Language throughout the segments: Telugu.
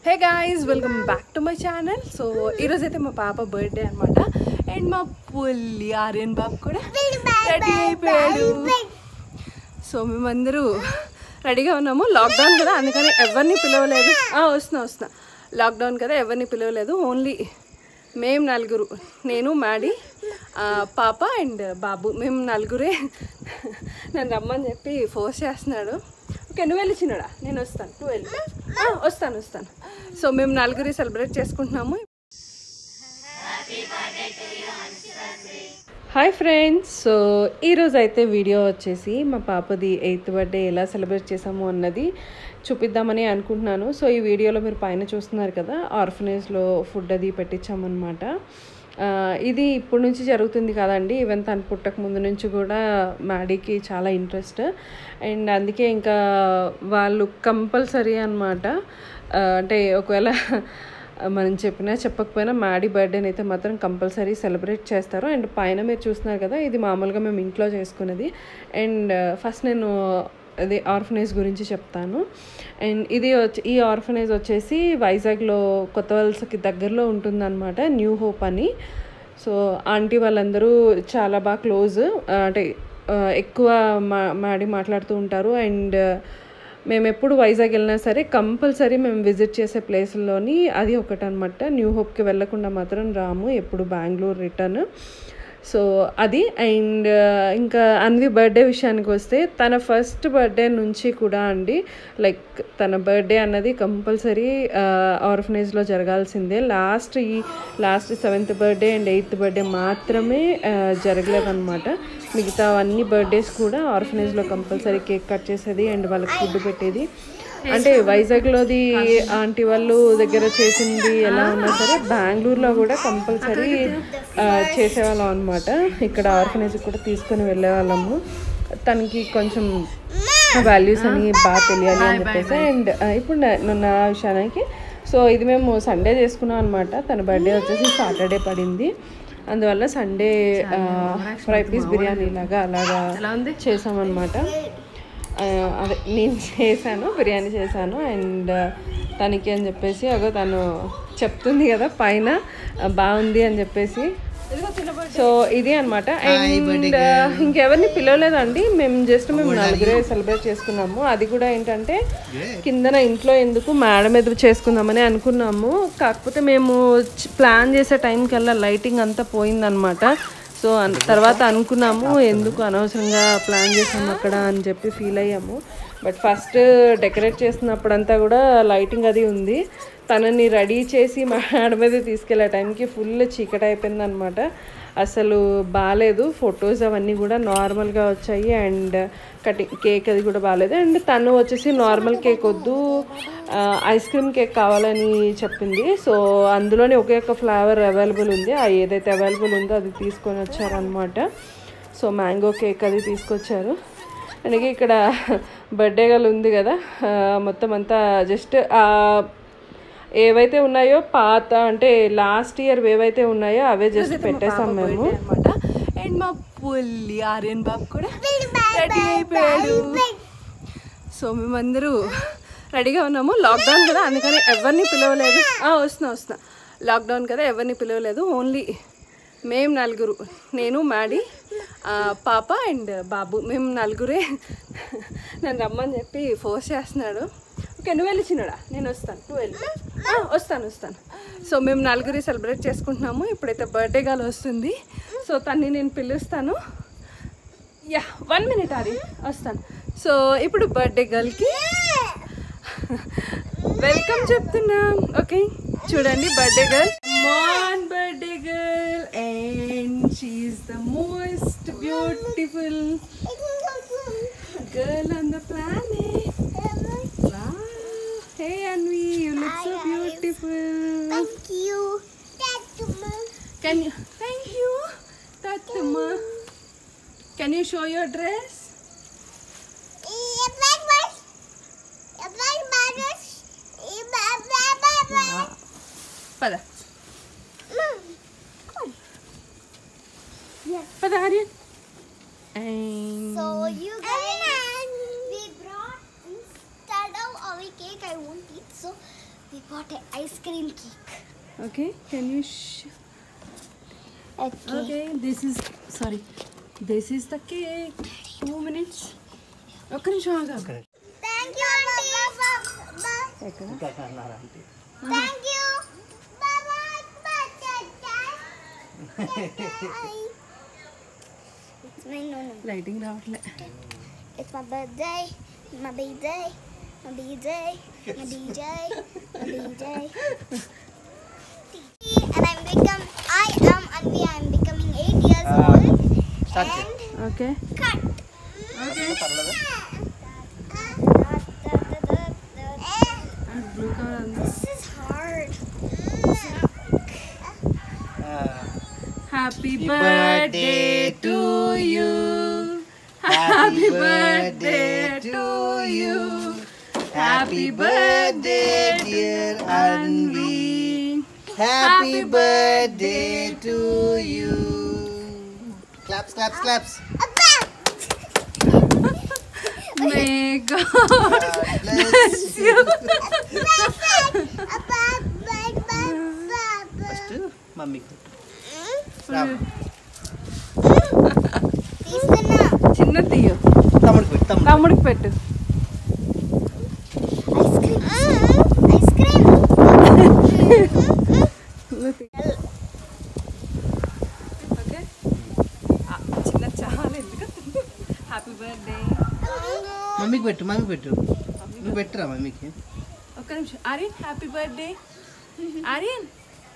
Hey guys welcome back to my channel so ఈరోజు అయితే మా పాప బర్త్డే అనమాట అండ్ మా పుల్లి ఆర్యన్ బాబు కూడా రెడీ అయిపోయాడు సో మేమందరూ రెడీగా ఉన్నాము లాక్డౌన్ కదా అందుకని ఎవరిని పిలవలేదు ఆ, వస్తున్నా వస్తున్నా లాక్డౌన్ కదా ఎవరిని పిలవలేదు ఓన్లీ మేము నలుగురు నేను మ్యాడీ ఆ, పాప అండ్ బాబు మేము నలుగురే నన్ను రమ్మని చెప్పి ఫోర్స్ చేస్తున్నాడు ఓకే నువ్వు వెళ్ళి చిన్నడా నేను వస్తాను నువ్వు వెళ్ళి ఆ, వస్తాను వస్తాను సో మేము నలుగురి సెలబ్రేట్ చేసుకుంటున్నాము హాయ్ ఫ్రెండ్స్ సో ఈరోజు అయితే వీడియో వచ్చేసి మా పాపది ఎయిత్ బర్త్డే ఎలా సెలబ్రేట్ చేసాము అన్నది చూపిద్దామని అనుకుంటున్నాను సో ఈ వీడియోలో మీరు పైన చూస్తున్నారు కదా ఆర్ఫనేజ్లో ఫుడ్ అది పెట్టించామన్నమాట ఆ, ఇది ఇప్పటి నుంచి జరుగుతుంది కదండి ఈవెన్ తను పుట్టక ముందు నుంచి కూడా మ్యాడీకి చాలా ఇంట్రెస్ట్ అండ్ అందుకే ఇంకా వాళ్ళు కంపల్సరీ అనమాట అంటే ఒకవేళ మనం చెప్పినా చెప్పకపోయినా మ్యాడీ బర్త్డేని అయితే మాత్రం కంపల్సరీ సెలబ్రేట్ చేస్తారు అండ్ పైన మీరు చూస్తున్నారు కదా ఇది మామూలుగా మేము ఇంట్లో చేసుకునేది అండ్ ఫస్ట్ నేను అదే ఆర్ఫనేజ్ గురించి చెప్తాను అండ్ ఇది వచ్చి ఈ ఆర్ఫనేజ్ వచ్చేసి వైజాగ్లో కొత్త వలసకి దగ్గరలో ఉంటుందన్నమాట న్యూ హోప్ అని సో ఆంటీ వాళ్ళందరూ చాలా బాగా క్లోజ్ అంటే ఆ, ఎక్కువ మా మాడి మాట్లాడుతూ ఉంటారు అండ్ మేము ఎప్పుడు వైజాగ్ వెళ్ళినా సరే కంపల్సరీ మేము విజిట్ చేసే ప్లేస్లోని అది ఒకటి అనమాట న్యూ హోప్కి వెళ్ళకుండా మాత్రం రాము ఎప్పుడు బెంగళూరు రిటర్న్ సో అది అండ్ ఇంకా అన్వి బర్త్డే విషయానికి వస్తే తన ఫస్ట్ బర్త్డే నుంచి కూడా అండి లైక్ తన బర్త్డే అన్నది కంపల్సరీ ఆర్ఫనేజ్లో జరగాల్సిందే లాస్ట్ ఈ last seventh birthday and eighth birthday మాత్రమే జరగలేదన్నమాట మిగతా అన్ని బర్త్డేస్ కూడా ఆర్ఫనేజ్లో కంపల్సరీ కేక్ కట్ చేసేది అండ్ వాళ్ళకి ఫుడ్ పెట్టేది అంటే వైజాగ్లోది ఆంటీ వాళ్ళు దగ్గర చేసింది ఎలా ఉన్నా సరే బెంగళూరులో కూడా కంపల్సరీ చేసేవాళ్ళం అనమాట ఇక్కడ ఆర్ఫనేజ్ కూడా తీసుకొని వెళ్ళేవాళ్ళము తనకి కొంచెం వాల్యూస్ అని బాగా తెలియాలి అని చెప్పేసి అండ్ ఇప్పుడు నా- నా విషయానికి సో ఇది మేము సండే చేసుకున్నాం అనమాట తన బర్త్డే వచ్చేసి సాటర్డే పడింది అందువల్ల సండే ఫ్రై పీస్ బిర్యానీ లాగా అలాగా చేసామన్నమాట ఆ, అదే నేను చేశాను బిర్యానీ చేశాను అండ్ తనకి అని చెప్పేసి అగో తను చెప్తుంది కదా పైన ఆ, బాగుంది అని చెప్పేసి సో ఇది అనమాట అండ్ ఇంకెవరిని పిలవలేదండి మేము జస్ట్ మేము నలుగురే సెలబ్రేట్ చేసుకున్నాము అది కూడా ఏంటంటే కిందన ఇంట్లో ఎందుకు మేడం ఎదురు చేసుకుందామని అనుకున్నాము కాకపోతే మేము ప్లాన్ చేసే టైంకల్లా లైటింగ్ అంతా పోయిందనమాట సో అన్- తర్వాత అనుకున్నాము ఎందుకు అనవసరంగా ప్లాన్ చేసాము అక్కడ అని చెప్పి ఫీల్ అయ్యాము బట్ ఫస్ట్ డెకరేట్ చేస్తున్నప్పుడంతా కూడా లైటింగ్ అది ఉంది తనని రెడీ చేసి మా మేడ మీద తీసుకెళ్లే టైంకి ఫుల్ చీకటి అయిపోయింది అనమాట అసలు బాగాలేదు ఫొటోస్ అవన్నీ కూడా నార్మల్గా వచ్చాయి అండ్ కటింగ్ కేక్ అది కూడా బాగాలేదు అండ్ తను వచ్చేసి నార్మల్ కేక్ వద్దు ఆ, ఐస్ క్రీమ్ కేక్ కావాలని చెప్పింది సో అందులోనే ఒకే ఒక ఫ్లేవర్ అవైలబుల్ ఉంది ఆ ఏదైతే అవైలబుల్ ఉందో అది తీసుకొని వచ్చారనమాట సో మ్యాంగో కేక్ అది తీసుకొచ్చారు అలాగే ఇక్కడ బర్త్డే గల్ ఉంది కదా ఆ, మొత్తం అంతా జస్ట్ ఏవైతే ఉన్నాయో పాత అంటే లాస్ట్ ఇయర్ ఏవైతే ఉన్నాయో అవే జస్ట్ పెట్టేసాం మేము అనమాట అండ్ మా పుల్లి ఆర్యన్ బాబు కూడా రెడీ అయిపోయాడు సో మేమందరూ రెడీగా ఉన్నాము లాక్డౌన్ కదా అందుకని ఎవరిని పిలవలేదు ఆ, వస్తున్నా వస్తున్నా లాక్డౌన్ కదా ఎవరిని పిలవలేదు ఓన్లీ మేము నలుగురు నేను మ్యాడీ ఆ, పాప అండ్ బాబు మేము నలుగురే నన్ను రమ్మని చెప్పి ఫోర్స్ చేస్తున్నాడు ఓకే నువ్వు వెళ్ళి చిన్నడా నేను వస్తాను నువ్వు వెళ్ళి ఆ, వస్తాను వస్తాను సో మేము నలుగురి సెలబ్రేట్ చేసుకుంటున్నాము ఇప్పుడైతే బర్త్డే గాలు వస్తుంది సో తన్ని నేను పిలుస్తాను యా వన్ మినిట్ అది వస్తాను సో ఇప్పుడు బర్త్డే గర్ల్కి వెల్కమ్ చెప్తున్నాం ఓకే చూడండి birthday girl man birthday girl and she is the most beautiful girl on the planet hey Anvi you look so beautiful Thank you. That's my Can you? Thank you, Tatma. Can you show your dress? Pada. Pada, Aryan. And So you guys, we brought instead of our cake, I won't eat. So we got got an ice cream cake. Okay can you Okay. Okay this is sorry this is the cake two minutes ఒక్క నిమిషం ఆగా Thank you, auntie. ఎక్కడ ఇంకా అన్నారా అంటే Thank you. Bye-bye. It's my no no. Lighting రావట్లే It's my birthday. My birthday. My birthday. My DJ. My DJ. And I'm become. I am Anvi. I'm becoming eight years Ah. old. Start And okay cut. Okay పర్లేదు బ్లూ కలర్ ఉంది This is hard. Happy Happy birthday birthday to to you Happy happy birthday birthday to to you you. Happy birthday dear Anvi Happy birthday to you. Claps, claps, claps. May god God bless you. First, మమ్మీకి రామ్. చిన్న తీయు తమ్ముడికి పెట్టు తమ్ముడు తమ్ముడికి పెట్టు Ice cream. నువ్వు తీ. ఓకే ఆ, చిన్న చాలా ఎందుకు హ్యాపీ బర్త్డే మమ్మీకి పెట్టు మమ్మీకి పెట్టు నువ్వు పెట్టురా మమ్మీకి ఒక్క నిమిషం ఆర్యన్ హ్యాపీ బర్త్డే ఆర్యన్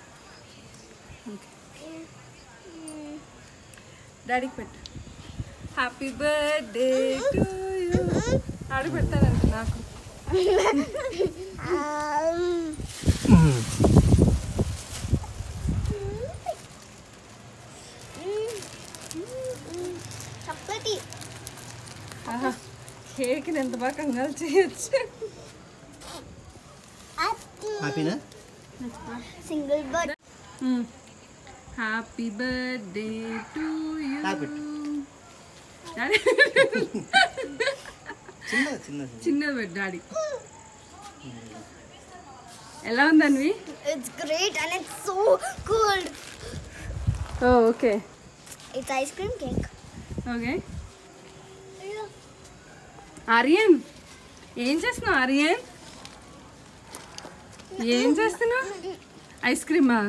డాడీకి పెట్టు హ్యాపీ బర్త్డే టు యూ ఆడి పెడతానంట నాకు Um, chocolatey. ఆహా, కేక్ని ఎంత బాగా కంగారు చేయొచ్చు హ్యాపీనా Single bird. Happy birthday to you నాకు పెట్టు డాడీ చిన్నది చిన్నది చిన్నది పెట్టు డాడీ ఎలా ఉందన్వి It's great and it's so cold. Okay It's ice cream cake. Okay Aryan ఏం చేస్తున్నావు ఆర్యన్ ఏం చేస్తున్నావు ఐస్ క్రీమా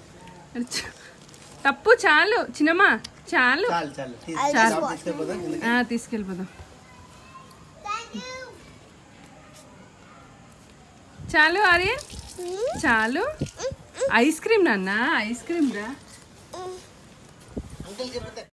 తప్పు చాలు చిన్నమ్మా చాలు చాలు చాలు తీసు- I'll చాలు, just watch. తీసుకెళ్ళిపోదాం కిందకి. ఆ, తీసుకెళ్ళిపోదాం Thank you. చాలు ఆర్యన్ చాలు ఐస్ క్రీమ్ నాన్న ఐస్ క్రీమ్ రా అంకుల్ చెప్పండి